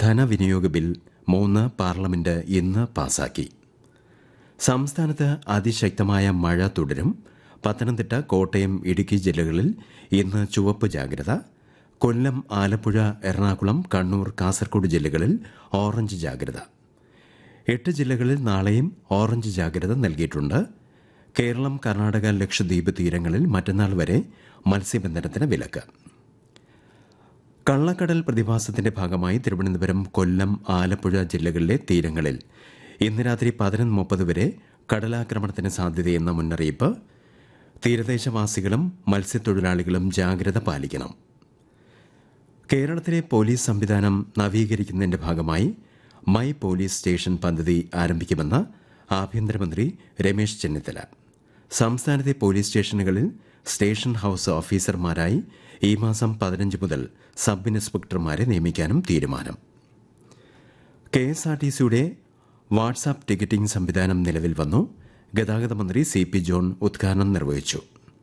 ധനവിനിയോഗ bill മൂന്ന് parliament ഇന്ന് പാസാക്കി സംസ്ഥാനത്ത് അതിശക്തമായ മഴ തുടരും പത്തനംതിട്ട കോട്ടയം ഇടുക്കി ജില്ലകളിൽ ഇന്ന് ചുവപ്പ് ജാഗ്രത കൊല്ലം ആലപ്പുഴ എറണാകുളം കണ്ണൂർ കാസർഗോഡ് ജില്ലകളിൽ ഓറഞ്ച് ജാഗ്രത എട്ട് ജില്ലകളിൽ നാളെയും ഓറഞ്ച് ജാഗ്രത നൽകിയിട്ടുണ്ട് കേരളം കർണാടക ലക്ഷദ്വീപ് തീരങ്ങളിൽ മറ്റന്നാൾ വരെ മത്സ്യബന്ധനത്തിന് വിലക്ക് കള്ളക്കടൽ പ്രതിഭാസത്തിന്റെ ഭാഗമായി തിരുവനന്തപുരം കൊല്ലം ആലപ്പുഴ ജില്ലകളിലെ തീരങ്ങളിൽ ഇന്ന് രാത്രി പതിനൊന്ന് മുപ്പത് വരെ കടലാക്രമണത്തിന് സാധ്യതയെന്ന മുന്നറിയിപ്പ് തീരദേശവാസികളും മത്സ്യത്തൊഴിലാളികളും ജാഗ്രത പാലിക്കണം കേരളത്തിലെ പോലീസ് സംവിധാനം നവീകരിക്കുന്നതിന്റെ ഭാഗമായി മൈ പോലീസ് സ്റ്റേഷൻ പദ്ധതി ആരംഭിക്കുമെന്ന് ആഭ്യന്തരമന്ത്രി രമേശ് ചെന്നിത്തല സംസ്ഥാനത്തെ പോലീസ് സ്റ്റേഷനുകളിൽ സ്റ്റേഷൻ ഹൌസ് ഓഫീസർമാരായി ഈ മാസം പതിനഞ്ച് മുതൽ സബ് ഇൻസ്പെക്ടർമാരെ നിയമിക്കാനും തീരുമാനം കെ എസ് ആർ ടി സിയുടെ വാട്സാപ്പ് ടിക്കറ്റിംഗ് സംവിധാനം നിലവിൽ വന്നു ഗതാഗത മന്ത്രി സി പി ജോൺ ഉദ്ഘാടനം നിർവഹിച്ചു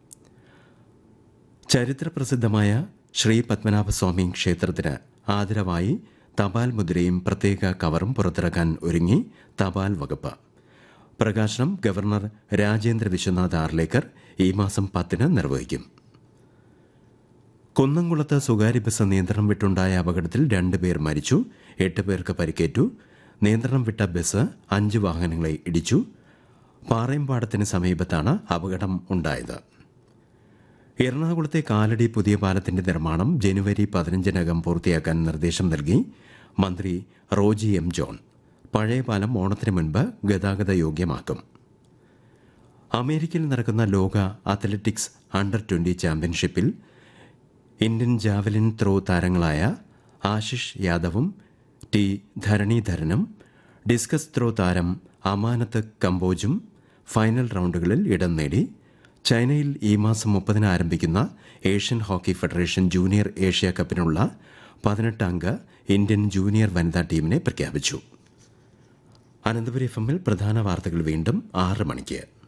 ചരിത്രപ്രസിദ്ധമായ ശ്രീ പത്മനാഭസ്വാമി ക്ഷേത്രത്തിന് ആദരവായി തപാൽ മുദ്രയും പ്രത്യേക കവറും പുറത്തിറക്കാൻ ഒരുങ്ങി തപാൽ വകുപ്പ് പ്രകാശനം ഗവർണർ രാജേന്ദ്ര വിശ്വനാഥ് ആർലേക്കർ ഈ മാസം പത്തിന് നിർവഹിക്കും കുന്നംകുളത്ത് സ്വകാര്യ ബസ് നിയന്ത്രണം വിട്ടുണ്ടായ അപകടത്തിൽ രണ്ടുപേർ മരിച്ചു എട്ട് പേർക്ക് പരിക്കേറ്റു നിയന്ത്രണം വിട്ട ബസ് അഞ്ച് വാഹനങ്ങളെ ഇടിച്ചു പാറയമ്പാടത്തിന് സമീപത്താണ് അപകടം ഉണ്ടായത് എറണാകുളത്തെ കാലടി പുതിയ പാലത്തിന്റെ നിർമ്മാണം ജനുവരി പതിനഞ്ചിനകം പൂർത്തിയാക്കാൻ നിർദ്ദേശം നൽകി മന്ത്രി റോജി എം ജോൺ പഴയ പാലം ഓണത്തിന് മുൻപ് ഗതാഗത യോഗ്യമാക്കും അമേരിക്കയിൽ നടക്കുന്ന ലോക അത്ലറ്റിക്സ് അണ്ടർ ട്വന്റി ചാമ്പ്യൻഷിപ്പിൽ ഇന്ത്യൻ ജാവലിൻ ത്രോ താരങ്ങളായ ആശിഷ് യാദവും ടി ധരണീധരനും ഡിസ്കസ് ത്രോ താരം അമാനത്ത് കമ്പോജും ഫൈനൽ റൗണ്ടുകളിൽ ഇടം നേടി ചൈനയിൽ ഈ മാസം മുപ്പതിന് ആരംഭിക്കുന്ന Asian hockey federation junior Asia കപ്പിനുള്ള പതിനെട്ട് അംഗ ഇന്ത്യൻ ജൂനിയർ വനിതാ ടീമിനെ പ്രഖ്യാപിച്ചു അനന്തപുരി എഫ് എമ്മിൽ പ്രധാന വാർത്തകൾ വീണ്ടും ആറ് മണിക്ക്